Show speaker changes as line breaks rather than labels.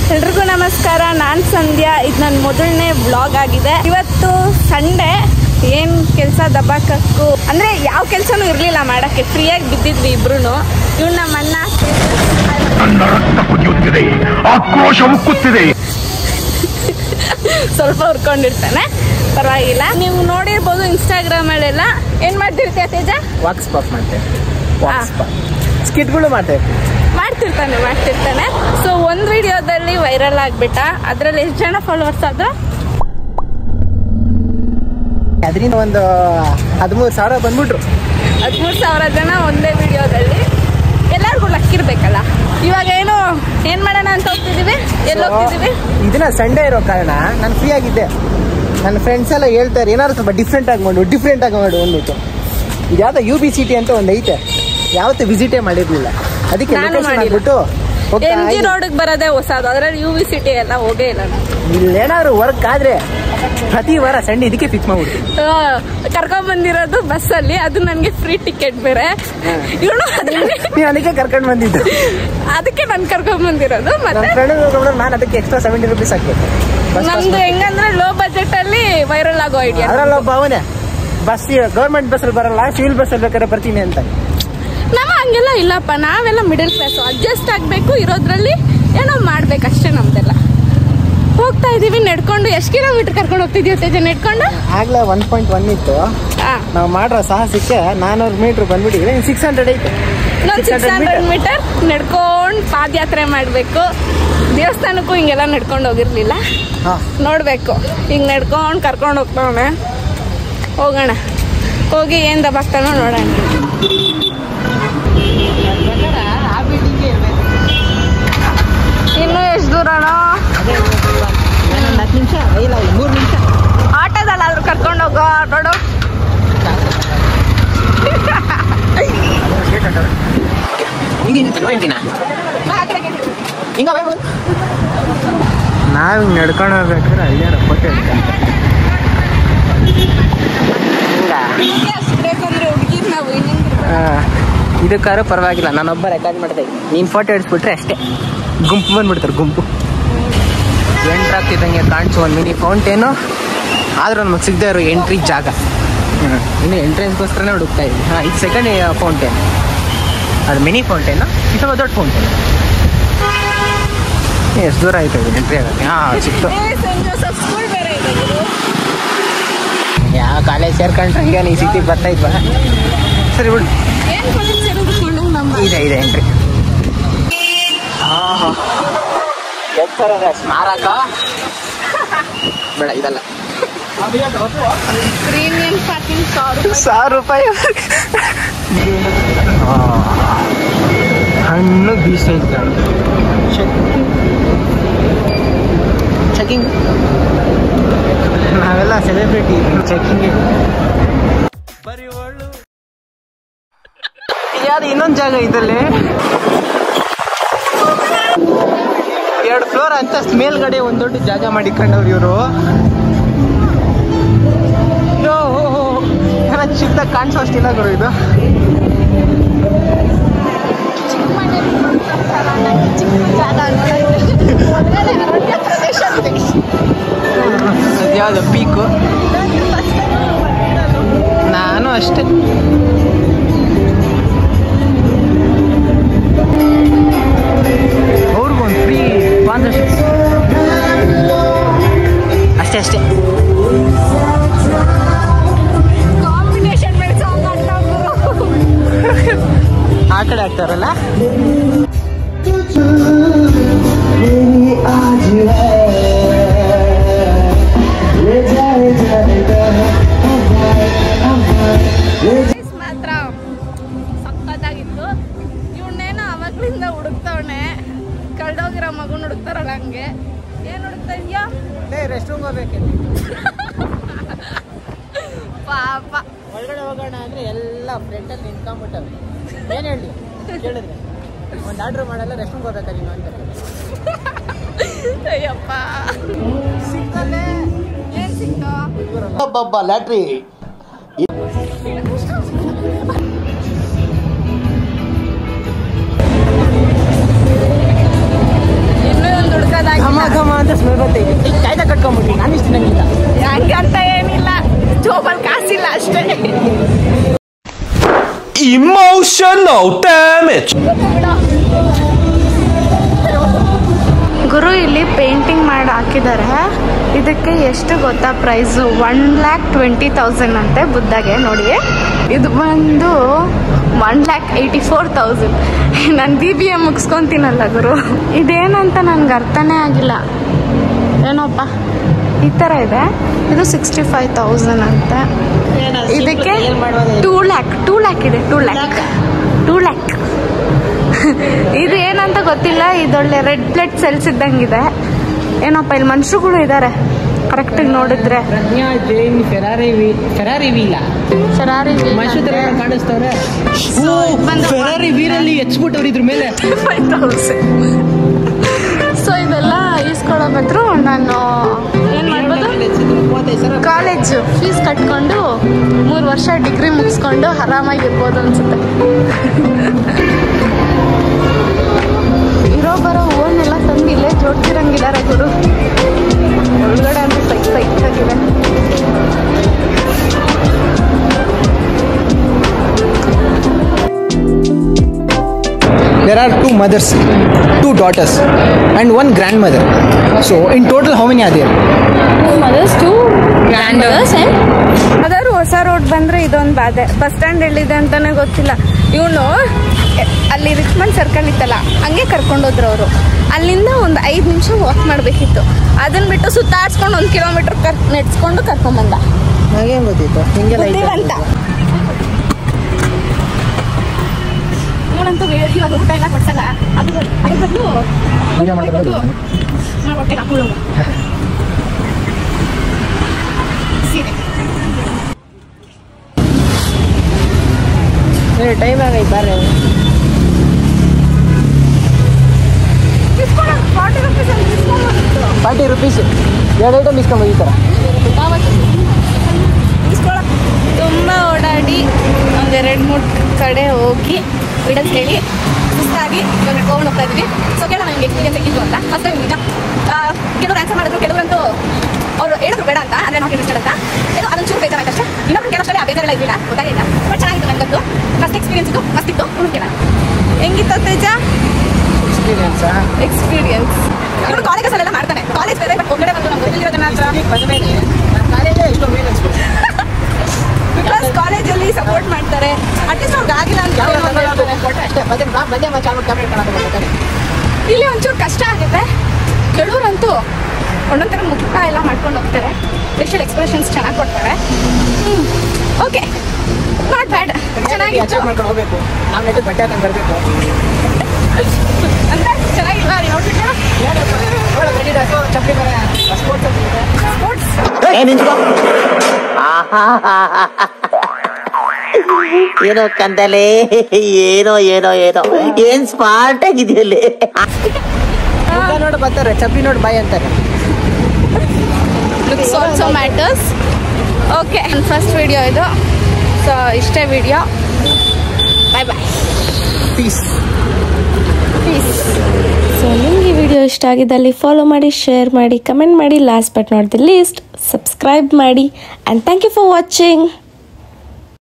ಎಲ್ರಿಗೂ ನಮಸ್ಕಾರ ನಾನು ಸಂಧ್ಯಾ ಇದು ನನ್ನ ಮೊದಲನೇ ವ್ಲಾಗ್ ಆಗಿದೆ ಇವತ್ತು ಸಂಡೇ ಏನು ಕೆಲಸ ದಬ್ಬಾಕಕ್ಕೂ ಅಂದರೆ ಯಾವ ಕೆಲಸನೂ ಇರಲಿಲ್ಲ ಮಾಡೋಕ್ಕೆ ಫ್ರೀಯಾಗಿ ಬಿದ್ದಿದ್ವಿ ಇಬ್ರು ಇವ್ನು ನಮ್ಮ ಅಣ್ಣ
ನನ್ನ ರಕ್ತ ಕುದಿಯುತ್ತಿದೆ ಆಕ್ರೋಶ ಉಕ್ಕುತ್ತಿದೆ
ಸ್ವಲ್ಪ ಹುರ್ಕೊಂಡಿರ್ತಾನೆ ಪರವಾಗಿಲ್ಲ ನೀವು ನೋಡಿರ್ಬೋದು ಇನ್ಸ್ಟಾಗ್ರಾಮಲ್ಲೆಲ್ಲ ಏನು ಮಾಡ್ತಿರ್ತೀಯ ತೇಜ
ವಾಕ್ಸ್ ಪಾಪ್ ಮಾಡ್ತೇವೆ
ಆ.
ವಾಕ್ಸ್ ಪಾಪ್ ಸ್ಕಿಟ್ಗಳು ಮಾಡ್ತೇವೆ
ಮಾಡ್ತಿರ್ತಾನೆ ಮಾಡ್ತಿರ್ತಾನೆ ಸೊ ಒಂದು ವಿಡಿಯೋದಲ್ಲಿ ವೈರಲ್ ಆಗಿಬಿಟ್ಟ ಅದರಲ್ಲಿ ಎಷ್ಟು ಜನ ಫಾಲೋವರ್ಸ್ ಆದ್ರು
ಅದರಿಂದ ಒಂದು ಹದಿಮೂರು ಸಾವಿರ ಬಂದ್ಬಿಟ್ರು
ಹದಿಮೂರು ಸಾವಿರ ಜನ ಒಂದೇ ವಿಡಿಯೋದಲ್ಲಿ ಎಲ್ಲರಿಗೂ ಲಕ್ಕಿರ್ಬೇಕಲ್ಲ ಇವಾಗ ಏನು ಏನ್ ಮಾಡೋಣ ಅಂತ ಹೋಗ್ತಿದೀವಿ ಎಲ್ಲಿ ಹೋಗ್ತಿದೀವಿ
ಇದನ್ನ ಸಂಡೇ ಇರೋ ಕಾರಣ ನಾನು ಫ್ರೀ ಆಗಿದ್ದೆ ನನ್ನ ಫ್ರೆಂಡ್ಸ್ ಎಲ್ಲ ಹೇಳ್ತಾರೆ ಏನಾದ್ರು ಸ್ವಲ್ಪ ಡಿಫ್ರೆಂಟ್ ಆಗಿ ಮಾಡು ಡಿಫ್ರೆಂಟ್ ಆಗಿ ಮಾಡು ಅಂದ್ಬಿಟ್ಟು ಇದು ಯಾವ್ದೋ ಯು ಬಿ ಸಿಟಿ ಅಂತ ಒಂದು ಐತೆ ಯಾವತ್ತೂ ವಿಸಿಟೇ ಮಾಡಿರ್ಲಿಲ್ಲ ಅದಕ್ಕೆ
ನಾನು
location
ಮಾಡಿಲ್ಲ.
ಹಾಕ್ಬಿಟ್ಟು ಹೋಗ್ತಾ
ಎಂ ಜಿ
ಇದ್ದೀನಿ.
ರೋಡ್ಗೆ ಬರೋದೇ ಹೊಸದು ಅದ್ರಲ್ಲಿ ಯು ವಿ ಸಿಟಿ ಎಲ್ಲ ಹೋಗೇ ಇಲ್ಲ ನಾನು
ಇಲ್ಲೇನಾದ್ರು ವರ್ಕ್ ಆದ್ರೆ ಪ್ರತಿ ವಾರ ಸಂಡೇ ಇದಕ್ಕೆ ಫಿಕ್ಸ್ ಮಾಡ್ಬಿಡ್ತೀನಿ
ಕರ್ಕೊಂಡ್ ಬಂದಿರೋದು ಬಸ್ಸಲ್ಲಿ ಅದು ನನಗೆ ಫ್ರೀ ಟಿಕೆಟ್ ಬೇರೆ ಇವನು
ನೀನು ಅದಕ್ಕೆ ಕರ್ಕೊಂಡು ಬಂದಿದ್ದು
ಅದಕ್ಕೆ ನಾನು ಕರ್ಕೊಂಡ್ ಬಂದಿರೋದು
ನನ್ನ
ಮತ್ತೆ
ಫ್ರೆಂಡ್ ನಾನು ಅದಕ್ಕೆ ಎಕ್ಸ್ಟ್ರಾ ಸೆವೆಂಟಿ ರುಪೀಸ್ ಹಾಕ್ಬೇಕು ಬಸ್
ನಮ್ದು ಹೆಂಗಂದ್ರೆ ಲೋ ಬಜೆಟ್ ಅಲ್ಲಿ ವೈರಲ್ ಆಗೋ ಐಡಿಯಾ
ಅದರಲ್ಲ ಒಬ್ಬ ಅವನೇ ಬಸ್ ಗೌರ್ಮೆಂಟ್ ಬಸ್ಸಲ್ಲಿ ಬರಲ್ಲ ಸಿವಿಲ್ ಬಸ್ಸಲ್ಲಿ ಬೇಕಾದ್ರೆ ಬರ್ತೀನಿ ಅಂತ
ನಾವ ಹಂಗೆಲ್ಲ ಇಲ್ಲಪ್ಪ ನಾವೆಲ್ಲ ಮಿಡಲ್ ಕ್ಲಾಸ್ ಅಡ್ಜಸ್ಟ್ ಆಗ್ಬೇಕು ಇರೋದ್ರಲ್ಲಿ ಏನೋ ಮಾಡ್ಬೇಕಷ್ಟೇ ನಮ್ದೆಲ್ಲ ಹೋಗ್ತಾ ಇದೀವಿ ನಡ್ಕೊಂಡು ಎಷ್ಟು ಕಿಲೋಮೀಟರ್ ಕರ್ಕೊಂಡು ಹೋಗ್ತಿದೀವಿ ತೇಜ ನಡ್ಕೊಂಡು
ಆಗ್ಲೇ ಒನ್ ಪಾಯಿಂಟ್ ಒನ್ ಇತ್ತು
ಆ,
ನಾವು ಮಾಡೋ ಸಾಹಸಕ್ಕೆ ನಾನೂರು ಮೀಟ್ರ್ ಬಂದ್ಬಿಟ್ಟಿದ್ರೆ ಸಿಕ್ಸ್ ಹಂಡ್ರೆಡ್ ಐತೆ
ಇನ್ನೊಂದು
Six
six
hundred
hundred metre ನಡ್ಕೊಂಡು ಪಾದಯಾತ್ರೆ ಮಾಡಬೇಕು ದೇವಸ್ಥಾನಕ್ಕೂ ಹಿಂಗೆಲ್ಲ ನಡ್ಕೊಂಡು ಹೋಗಿರ್ಲಿಲ್ಲ
ಹಾಂ
ನೋಡಬೇಕು ಹಿಂಗೆ ನಡ್ಕೊಂಡು ಕರ್ಕೊಂಡು ಹೋಗ್ತಾವನೆ ಹೋಗೋಣ ಹೋಗಿ ಏನು ದಬಾಕ್ತಾನೋ ನೋಡೋಣ ಇನ್ನು ಎಷ್ಟು ದೂರನೋ
ಒಂದು ಹತ್ತು ನಿಮಿಷ ಇಲ್ಲ ಮೂರು ನಿಮಿಷ
ಆಟೋದಲ್ಲಾದ್ರೂ ಕರ್ಕೊಂಡು ಹೋಗೋ ನೋಡು
ನಾವು ಹಿಂಗೆ ನಡ್ಕೊಂಡು ಹೋಗ್ಬೇಕಾದ್ರೆ ಅಯ್ಯಾರ ಫೋಟೋ
ಬೇಕಂದ್ರೆ ಹುಡುಗಿರ್ ನಾವು ಇನ್ನೇನ್
ಇದಕ್ಕಾದ್ರೂ ಪರವಾಗಿಲ್ಲ ನಾನೊಬ್ಬ ರೆಕಾರ್ಡ್ ಮಾಡ್ದೆ ನೀನು ಫೋಟೋ ಹಿಡಿಸ್ಬಿಟ್ರೆ ಅಷ್ಟೇ ಗುಂಪು ಬಂದ್ಬಿಡ್ತಾರೆ ಗುಂಪು ಎಂಟ್ರ್ ಆಗ್ತಿದ್ದಂಗೆ ಕಾಣಿಸು ಒಂದು ಮಿನಿ ಫೌಂಟೇನು ಆದ್ರೂ ನಮಗೆ ಸಿಗದೆ ಇರೋ ಎಂಟ್ರಿ ಜಾಗ ಹ್ಮ್. ಇನ್ನು ಎಂಟ್ರೆನ್ಸ್ಗೋಸ್ಕರನೇ ಹುಡುಕ್ತಾ ಇದ್ವಿ ಹಾಂ ಇದು ಸೆಕೆಂಡ್ ಫೌಂಟೇನ್ ಅದು ಮಿನಿ ಫೌಂಟೇನು ಇದು ಸ್ವಲ್ಪ ದೊಡ್ಡ ಫೌಂಟೇನ್ ಎಷ್ಟು ದೂರ ಆಯ್ತು ಇದು ಎಂಟ್ರಿ ಆಗೋಕ್ಕೆ ಹಾಂ ಸಿಕ್ತು
ಏ ಸೆಂಟ್ ಜೋಸಫ್ ಸ್ಕೂಲ್ ಬೇರೆ ಇದೆ ಗುರು.
ಯಾವ ಕಾಲೇಜ್ ಸೇರ್ಕೊಂಡ್ರೆ ಈಗ ನೀ ಸಿಟಿಗೆ ಬರ್ತಾ ಇದ್ವಾ ಸರಿ ಬಿಡು
ಏನ್ ಕಾಲೇಜ್ ಸೇರಿದ್ಕೊಂಡು ನಮ್ಮ
ಇದೆ ಇದೆ ಎಂಟ್ರಿ ಎತ್ತರದ ಸ್ಮಾರಕ ಬೇಡ ಇದಲ್ಲ
ಪ್ರೀಮಿಯಂ ಪಾರ್ಕಿಂಗ್ ಸಾವಿರ
ಸಾವಿರ ರೂಪಾಯಿ ಹಣ್ಣು ಬೀಸ ಚೆಕಿಂಗ್ ನಾವೆಲ್ಲ ಸೆಲೆಬ್ರಿಟಿ ಚೆಕಿಂಗ್ ಯಾವ್ದು ಇನ್ನೊಂದು ಜಾಗ ಇದಲ್ಲಿ ಎರಡು ಫ್ಲೋರ್ ಅಂತ ಮೇಲ್ಗಡೆ ಒಂದು ದೊಡ್ಡ ಜಾಗ ಮಾಡಿಕೊಂಡವ್ರು ಇವರು ಚಿಕ್ಕದಾಗ ಕಾಣಿಸೋ ಅಷ್ಟಿಲ್ಲ ಗುರು ಇದು ಯಾವ್ದು ಪೀಕು ನಾನು ಅಷ್ಟೇ ಅವ್ರಿಗೊಂದು ಫ್ರೀ ಸ್ಪಾನ್ಸರ್ಶಿಪ್ ಅಷ್ಟೇ ಅಷ್ಟೇ
ಕಾಂಬಿನೇಷನ್ ಮೇಲೆ ಸಾಂಗ್ ಆಗ್ತಾ
ಆ ಕಡೆ ಆಗ್ತಾರಲ್ಲ
ಮಾತ್ರ ಸಕ್ಕತ್ತಾಗಿತ್ತು ಇವನ್ನೇನೋ ಅವಾಗ್ಲಿಂದ ಹುಡುಕ್ತವನೆ ಕಳ್ದೋಗಿರೋ ಮಗುನ ಹುಡುಕ್ತಾರಲ್ಲ ಹಂಗೆ ಏನ್ ಹುಡುಕ್ತಾ ಇದೆಯಾ
ರೆಸ್ಟ್ ರೂಮ್ ಹೋಗ್ಬೇಕು
ಪಾಪ
ಒಳಗಡೆ ಹೋಗೋಣ ಅಂದ್ರೆ ಎಲ್ಲ ಫ್ರೆಂಡಲ್ಲಿ ನಿಂತ್ಕೊಂಡ್ಬಿಟ್ಟವೆ ಏನು ಹೇಳಿ ಕೇಳಿದ್ರೆ ಒಂದು ಆರ್ಡ್ರ್ ಮಾಡಲ್ಲ ರೆಸ್ಟ್ ರೂಮ್ ಹೋಗ್ಬೇಕಾ ನೀನು ಅಂತ
ಅಯ್ಯಪ್ಪ ಏನ್ ಸಿಕ್ತು
ಅಬ್ಬಬ್ಬ ಲ್ಯಾಟ್ರಿ
ಇನ್ನೂ ಒಂದು ಹುಡುಕದಾಗಿ
ತಿನ್ನಂಗಿಲ್ಲ
ಹಂಗಂತ ಏನಿಲ್ಲ ಜೋಬಲ್ ಕಾಸಿಲ್ಲ ಅಷ್ಟೇ
Emotional damage.
ಗುರು ಇಲ್ಲಿ ಪೇಂಟಿಂಗ್ ಮಾಡಿ ಹಾಕಿದ್ದಾರೆ ಇದಕ್ಕೆ ಎಷ್ಟು ಗೊತ್ತಾ price one lakh twenty thousand ಅಂತೆ ಬುದ್ಧಗೆ ನೋಡಿ ಇದು ಬಂದು one lakh eighty four thousand ನಾನು ಬಿ ಬಿ ಎ ಮುಗಿಸ್ಕೊತೀನಲ್ಲ ಗುರು ಇದೇನಂತ ನನಗೆ ಅರ್ಥನೇ ಆಗಿಲ್ಲ ಏನೋಪ್ಪ ಈ ಥರ ಇದೆ ಇದು ಸಿಕ್ಸ್ಟಿ ಫೈವ್ ತೌಸಂಡ್ ಅಂತೆ ಇದಕ್ಕೆ ಟೂ ಲ್ಯಾಕ್ ಟೂ ಲ್ಯಾಕ್ ಇದೆ ಟೂ ಲ್ಯಾಕ್ ಟೂ ಲ್ಯಾಕ್ ಇದು ಏನಂತ ಗೊತ್ತಿಲ್ಲ ಇದೊಳ್ಳೆ ರೆಡ್ ಬ್ಲಡ್ ಸೆಲ್ಸ್ ಇದ್ದಂಗಿದೆ ಏನಪ್ಪ ಇಲ್ಲಿ ಮನುಷ್ಯರುಗಳು ಇದ್ದಾರೆ ಕರೆಕ್ಟಾಗಿ ನೋಡಿದ್ರೆ
ಪ್ರಜ್ಞಾ ಜೈನ್ ಫೆರಾರಿ ವಿ ಫೆರಾರಿ ವೀಲ
ಶರಾರಿ
ಮೈಸೂರು ಕಾಣಿಸ್ತವ್ರೆ ಫೆರಾರಿ ವೀರಲ್ಲಿ ಎಚ್ಬಿಟ್ಟವ್ರು ಇದ್ರ ಮೇಲೆ
ಫೈವ್ ತೌಸಂಡ್ ಸೊ ಇದೆಲ್ಲ ಈಸ್ಕೊಳ್ಳೋ ಬದ್ರು ನಾನು ಏನು ಮಾಡ್ಬೋದು
ಮೂವತ್ತೈದು ಸಾವಿರ
ಕಾಲೇಜು ಫೀಸ್ ಕಟ್ಕೊಂಡು ಮೂರು ವರ್ಷ ಡಿಗ್ರಿ ಮುಗಿಸ್ಕೊಂಡು ಆರಾಮಾಗಿರ್ಬೋದು ಅನ್ಸುತ್ತೆ ಇರೋ ಬರೋ ಓನೆಲ್ಲ ತಂದು ಇಲ್ಲೇ ಜೋಡ್ತಿರಂಗಿದ್ದಾರೆ ಗುರು ಒಳಗಡೆ ಅಂತ ಸೈಕ್ ಸೈಕ್ ಆಗಿದೆ
There are two mothers, two daughters, and one grandmother. So, in total, how many are there?
ಅದಾದ್ರು ಹೊಸ ರೋಡ್ ಬಂದ್ರೆ ಇದೊಂದು ಬಾಧೆ ಬಸ್ ಸ್ಟ್ಯಾಂಡ್ ಎಲ್ಲಿದೆ ಅಂತಾನೆ ಗೊತ್ತಿಲ್ಲ ಇವನು ಅಲ್ಲಿ ರಿಚ್ಮಂಡ್ ಸರ್ಕಲ್ ಇತ್ತಲ್ಲ ಹಂಗೆ ಕರ್ಕೊಂಡೋದ್ರು ಅವರು ಅಲ್ಲಿಂದ ಒಂದು ಐದು ನಿಮಿಷ ವಾಕ್ ಮಾಡಬೇಕಿತ್ತು ಅದನ್ನ ಬಿಟ್ಟು ಸುತ್ತಾಡ್ಸ್ಕೊಂಡು ಒಂದು ಕಿಲೋಮೀಟರ್ ಕರ್ ನೆಡ್ಸ್ಕೊಂಡು ಕರ್ಕೊಂಬಂದ
ಹಾಗೇನು ಗೊತ್ತಿತ್ತು ಹಿಂಗೆಲ್ಲ
ಬುದ್ಧಿವಂತ ಇವನಂತೂ ಇವಾಗ ಊಟ ಎಲ್ಲ ಕೊಡ್ಸಲ್ಲ ಅದು ಅದ್ರ ಬದಲು ಹೊಟ್ಟೆಗೆ ಹಾಕೊಳ್ಳೋದು ಸೀರೆ
ಟೈಮ್ ಆಗೈತೆ ಬಾರೆ
ಫಾರ್ಟಿ ರುಪೀಸ್ ಅಲ್ಲಿ ಡಿಸ್ಕೌಂಟ್
ಫಾರ್ಟಿ ರುಪೀಸ್ ಎರಡು ಐಟಮ್ ಇಸ್ಕೊಂಡು ಈ ಥರ
ತುಂಬ ಓಡಾಡಿ ಒಂದು ಎರಡು ಮೂರು ಕಡೆ ಹೋಗಿ ವಿಡಲ್ಸ್ ಹೇಳಿ ಸುಸ್ತಾಗಿ ಇವಾಗ ನಡ್ಕೊಂಡು ಹೋಗ್ತಾ ಇದ್ವಿ ಸೊ ಕೇಳೋಣ ನನಗೆ ಎಕ್ಸ್ಪೀರಿಯನ್ಸ್ ಹೇಗಿತ್ತು ಅಂತ ಫಸ್ಟ್ ಟೈಮ್ ನಿಜ ಆ, ಕೆಲವ್ರು ಆನ್ಸರ್ ಮಾಡಿದ್ರು ಕೆಲವರಂತೂ ಅವರು ಹೇಳಿದ್ರು ಬೇಡ ಅಂತ ಅಂದರೆ ನಾವು ಕೇಳಿಸ್ತಾರೆ ಅಂತ ಇದು ಅದೊಂದು ಚೂರು ಬೇಜಾರಾಯ್ತು ಅಷ್ಟೇ ಇನ್ನೊಬ್ರು ಕೇಳೋಷ್ಟರಲ್ಲಿ ಆ ಬೇಜಾರೆಲ್ಲ ಇದ್ದಿಲ್ಲ ಗೊತ್ತಾಗಿಲ್ಲ ಬಟ್ ಚೆನ್ನಾಗಿತ್ತು ನನಗಂತೂ ಫಸ್ಟ್ ಎಕ್ಸ್ಪೀರಿಯನ್ಸ್ ಇತ್ತು ಮಸ್ತ್ ಇತ್ತು ಇವ್ನು ಕೇಳ ಹೆಂಗಿತ್ತು ತೇಜ
ಎಕ್ಸ್ಪೀರಿಯನ್ಸಾ
ಎಕ್ಸ್ಪೀರಿಯನ್ಸ್ ಇವನು ಕಾಲೇಜಸ್ಸಲ್ಲೆಲ್ಲ ಮಾಡ್ತಾನೆ ಕಾಲೇಜ್ ಬೇರೆ ಬಟ್ ಒಳಗಡೆ ಬಂದು ನಮ್ಗೆ ಗೊತ್ತಿರೋ ಜನ ಹತ್ರ
ಕಾಲೇಜೇ ಎಷ್ಟೋ ಮೇಲೆ ಅನ್ಸ್ಬಿಟ್ಟು
ಬಿಕಾಸ್ ಕಾಲೇಜಲ್ಲಿ ಸಪೋರ್ಟ್ ಮಾಡ್ತಾರೆ ಅಟ್ಲೀಸ್ಟ್ ಅವ್ರಿಗೆ ಆಗಿಲ್ಲ ಅಂತ ಏನೋ ಒಂದು ಹೇಳ್ತಾರೆ.
ಅಷ್ಟೇ ಮತ್ತೆ ನಾ ಬಂದೆ ಮತ್ತೆ ಆಗ್ಬಿಟ್ಟು ಕ್ಯಾಮ್ರಾ ಕಾಣೋದು
ಇಲ್ಲಿ ಒಂಚೂರು ಕಷ್ಟ ಆಗುತ್ತೆ ಕೆಲವ್ರಂತೂ ಒಂದೊಂದ್ ಥರ ಮುಖ ಎಲ್ಲ ಮಾಡ್ಕೊಂಡು ಹೋಗ್ತಾರೆ ಫೇಶಿಯಲ್ ಎಕ್ಸ್ಪ್ರೆಷನ್ಸ್ ಚೆನ್ನಾಗಿ ಕೊಡ್ತಾರೆ ಓಕೆ ನಾಟ್ ಬ್ಯಾಡ್ ಚೆನ್ನಾಗಿತ್ತು
ಅಚೀವ್ ಮಾಡ್ಕೊಂಡು ಹೋಗ್ಬೇಕು ನಾವು ನೆಟ್ಟು ಬಟ್ಟೆ ಹಾಕೊಂಡು ಬರಬೇಕು
ಅಂದ್ರೆ ಚೆನ್ನಾಗಿಲ್ಲ ಔಟ್ಫಿಟ್
ರೆಡಿ ಡ್ರೆಸ್ಸು ಚಪ್ಪಲಿ ಬೇರೆ ಸ್ಪೋರ್ಟ್ಸ್
ಸ್ಪೋರ್ಟ್ಸ್
ಏನೋ ಕಂದಲೆ ಏನೋ ಏನೋ ಏನೋ ಏನ್ ಸ್ಮಾರ್ಟ್ ಆಗಿದೆಯಲ್ಲಿ
ನೋಡಿ ಬರ್ತಾರೆ ಚಪ್ಪಲಿ ನೋಡಿ ಬಾಯ್ ಅಂತಾರೆ
looks also matters okay first video ಇದು ಸೊ ಇಷ್ಟೇ video bye bye
peace
peace
so ನಿಮ್ಗೆ ಈ ವಿಡಿಯೋ ಇಷ್ಟ ಆಗಿದ್ದಲ್ಲಿ ಫಾಲೋ ಮಾಡಿ ಶೇರ್ ಮಾಡಿ ಕಮೆಂಟ್ ಮಾಡಿ last but not the least subscribe ಮಾಡಿ and thank you for watching